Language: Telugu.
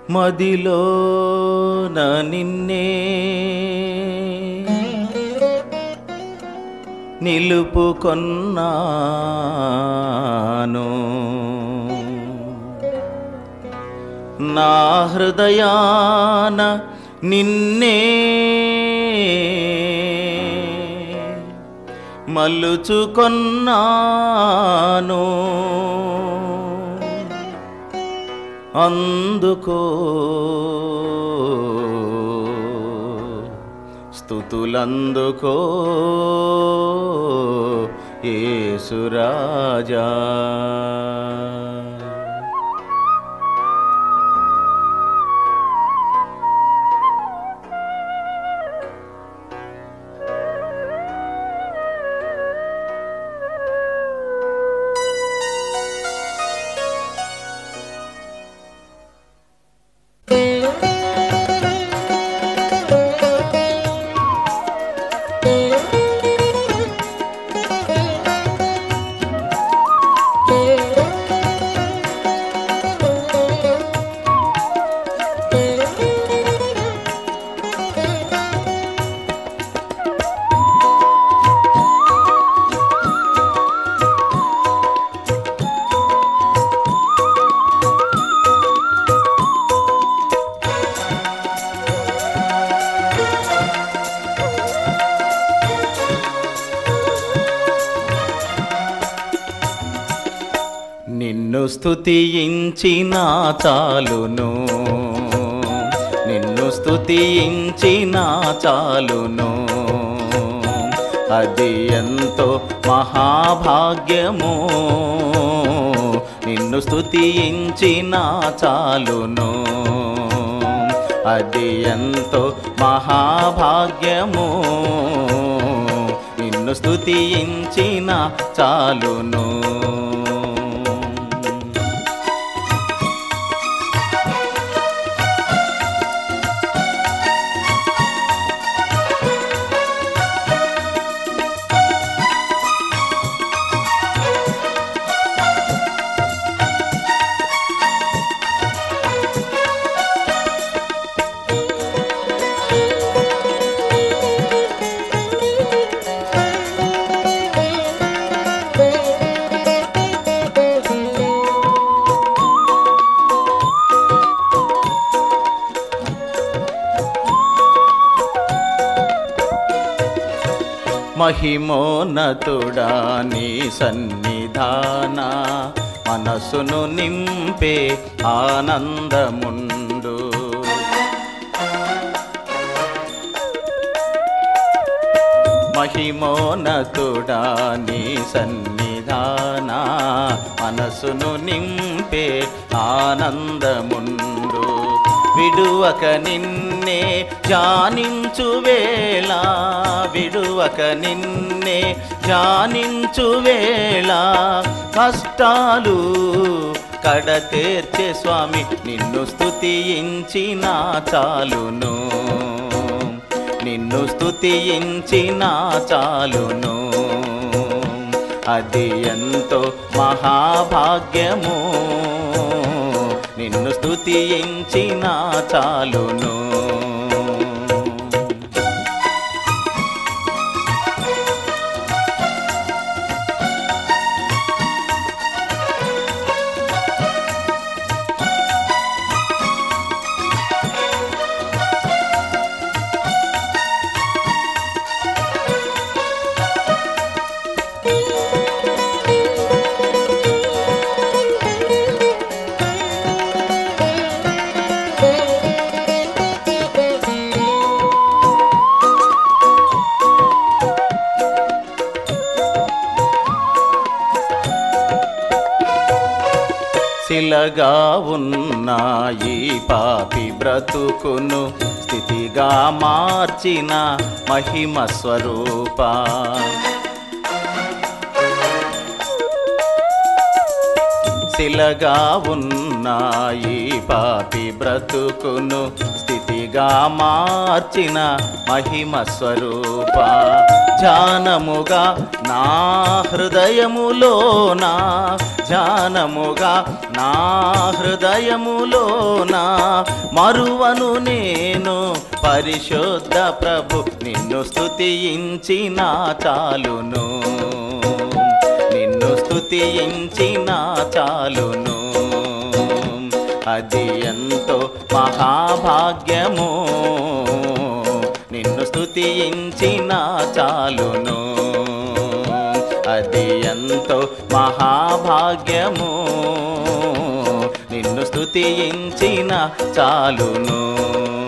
మదిలో నిన్నే నిలుపుకొన్నాను నా హృదయాన నిన్నే మల్లుచుకొన్నాను అందుకో స్థుతులందుకో ఏసురాజా నిన్ను స్తుతించిన చాలును నిన్ను స్తుతించిన చాలును అది ఎంతో మహాభాగ్యము నిన్ను స్తుతించిన చాలును అది ఎంతో మహాభాగ్యము నిన్ను స్తుతించిన చాలును మహిమోన్నతుడా నీ సన్నిధాన మనసును నింపే ఆనందముండు మహిమోన్నతుడా నీ సన్నిధాన మనసును నింపే ఆనందముండు విడువక నిన్నే ధ్యానించు వేళ విడువక నిన్నే ధ్యానించు వేళ కష్టాలు కడతేర్చే స్వామి నిన్ను స్తుతించిన చాలును నిన్ను స్తుతించిన చాలును అది ఎంతో మహాభాగ్యము నిన్ను స్తుతించిన చాలును శిలగా ఉన్న ఈ పాపి బ్రతుకును స్థితిగా మార్చిన మహిమ స్వరూప శిలగా ఉన్న ఈ పాపి బ్రతుకును స్థితిగా మార్చిన మహిమ స్వరూప ధ్యానముగా నా హృదయములోన ధ్యానముగా నా హృదయములోన మరువను నేను పరిశుద్ధ ప్రభు నిన్ను స్తుతించిన చాలును నిన్ను స్తుతించిన చాలును అది ఎంతో మహాభాగ్యము నిన్ను స్తుతించిన చాలును అది ఎంతో మహాభాగ్యము నిన్ను స్తుతించిన చాలును